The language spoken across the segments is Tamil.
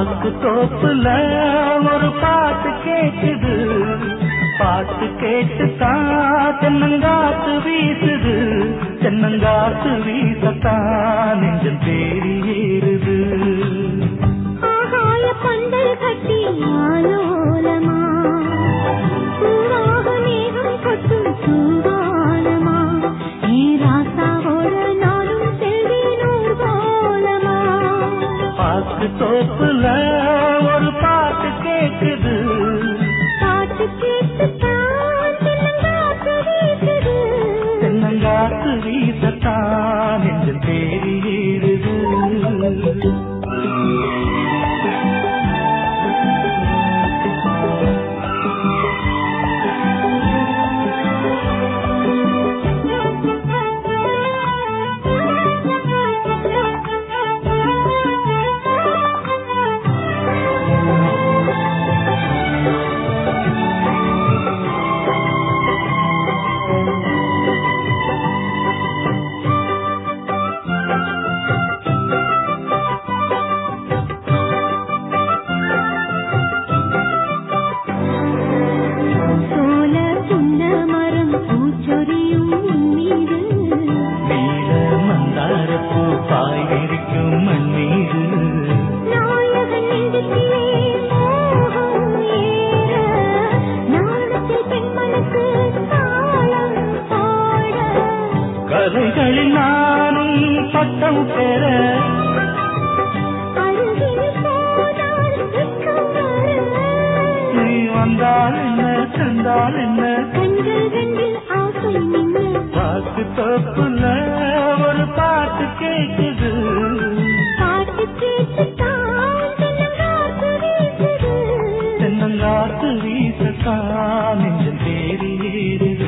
பாக்கு தோப்புல ஒரு பாட்டு கேக்குது பாட்டு கேட்டு தான் தென்னங்காத்து வீசுது தென்னங்காத்து வீசத்தான் நெஞ்சம் தேடி ஏறுது ஆகாய பந்தல் கட்டி ஆலோலமா பூவாக மேகம் கொட்டும் சூவானமா நீ ராசாவோட நானும் செல்வேன் ஊர்வலமா பாக்கு தோப்புல ஒரு பாட்டு கேக்குது பாட்டு கேட்டுத்தான் தென்னங்காத்து வீசுது தென்னங்காத்து வீசத்தான் நெஞ்சம் தேடி ஏறுது சோல புன்ன மரம் பூச்சொரியும் மீது நீல மந்தாரப்பூ பாயிருக்கும் மண்ணீரு நாயகன் நெஞ்சத்திலே மோகம் ஏற நாணத்தில் பெண்மனுக்கு தாளம் பாட கதைகளில் நானும் பட்டம் பெற அருகில் போனால் வெட்கம் வர நீ வந்தால் என்ன சென்றால் என்ன கண்கள் ரெண்டில் ஆசை நின்று பாட்டு தப்புல ஒரு பாட்டு கேக்குது பாட்டு கேட்டுத்தான் தென்னங்காத்து வீசுது தென்னங்காத்து வீசத்தான் நெஞ்சம் தேடி ஏறுது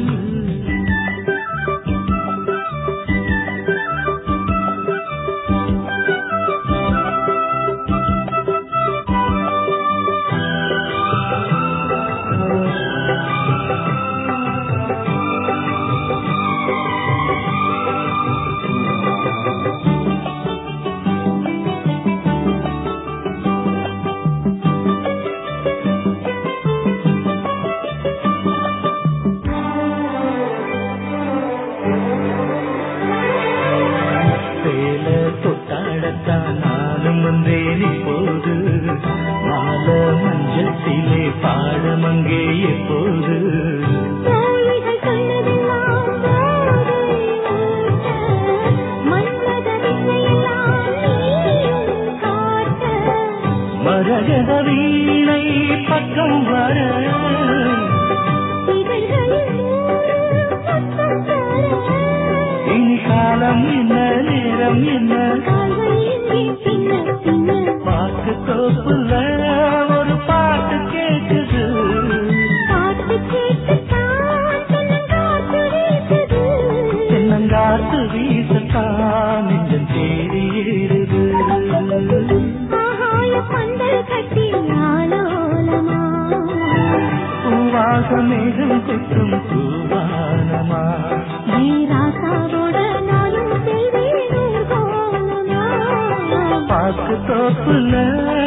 சேல தொட்டாடத்தான் நானும் வந்தேன் இப்போது மாலை மஞ்சள் சிலை பாடம் அங்கே எப்போது தோழிகள் சொன்னதெல்லாம் போதை ஊட்ட, மன்மத வித்தையெல்லாம் நீயும் காட்ட. மரகத வீணை பக்கம் வர இதழ்களில் நூறு முத்தம் தர. இனி காலம் என்ன நேரம் என்ன கால்கள் எங்கே பின்ன பின்ன. பாட்டு தோப்புல ஒரு பாட்டு கேக்குது பாட்டு கேட்டுத்தான் தென்னங்காத்து வீசுது. தென்னங்காத்து வீசத்தான் நெஞ்சம் தேடி ஏறுது ஆகாய பந்தல் கட்டி ஆலோலமா பூவாக மேகம் கொட்டும் பூவானமா நீராசாவோட நானும் செல்வேன் ஊர்வலமா. பாக்கு தோப்புல